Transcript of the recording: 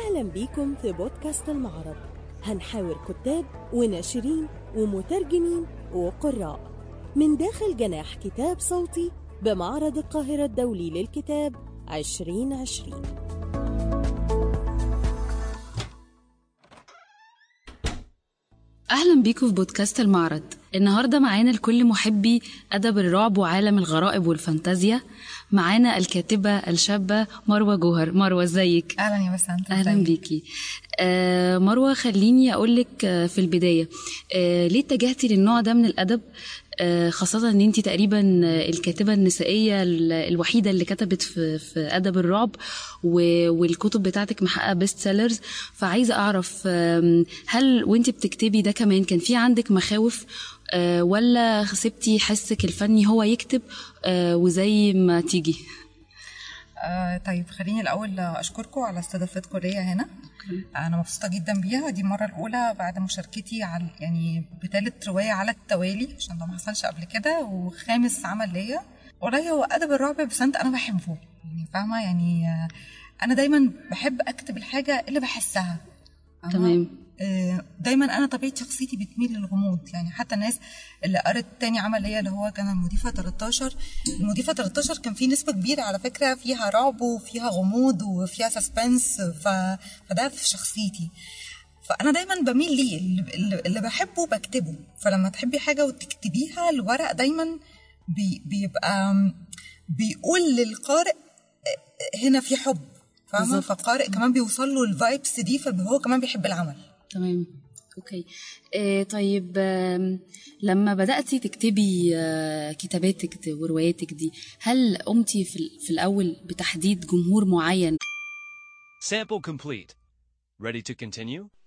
أهلا بيكم في بودكاست المعرض هنحاور كتاب وناشرين ومترجمين وقراء من داخل جناح كتاب صوتي بمعرض القاهرة الدولي للكتاب 2020 أهلا بيكم في بودكاست المعرض النهاردة معانا لكل محبي أدب الرعب وعالم الغرائب والفانتازيا معانا الكاتبة الشابة مروة جوهر مروة ازيك اهلا يا بسنت أهلا إزيك؟ بيكي آه مروة خليني أقولك آه في البداية آه ليه اتجهتي للنوع ده من الأدب آه خاصة ان انت تقريبا آه، الكاتبة النسائية ال- الوحيدة اللي كتبت في, في أدب الرعب و- والكتب بتاعتك محققة بيست سيلرز فعايزة أعرف آم، هل وانت بتكتبي ده كمان كان في عندك مخاوف آه، ولا سبتي حسك الفني هو يكتب آه، وزي ما تيجي آه طيب خليني الاول اشكركم على استضافتكم ليا هنا انا مبسوطه جدا بيها دي المره الاولى بعد مشاركتي على يعني بثالث روايه على التوالي عشان ده ما حصلش قبل كده وخامس عمل ليا والله هو ادب الرعب بسنت انا بحبه يعني فاهمه يعني آه، انا دايما بحب اكتب الحاجه اللي بحسها فاهمة؟ تمام. آه، دايما انا طبيعه شخصيتي بتميل للغموض يعني حتى الناس اللي قرت تاني عمل ليا اللي هو كان المضيفه 13 المضيفه 13 كان فيه نسبه كبيره على فكره فيها رعب وفيها غموض وفيها سسبنس ف... فده في شخصيتي فانا دايما بميل ليه اللي- اللي, اللي بحبه بكتبه فلما تحبي حاجه وتكتبيها الورق دايما بي... بيبقى بيقول للقارئ آه، هنا في حب فاهمه بالظبط. فالقارئ كمان بيوصل له الفايبس دي فهو كمان بيحب العمل تمام اوكي آه طيب آم، لما بدأتي تكتبي آه كتاباتك دي ورواياتك دي هل قمتي في, ال- في الأول بتحديد جمهور معين Sample complete. Ready to continue?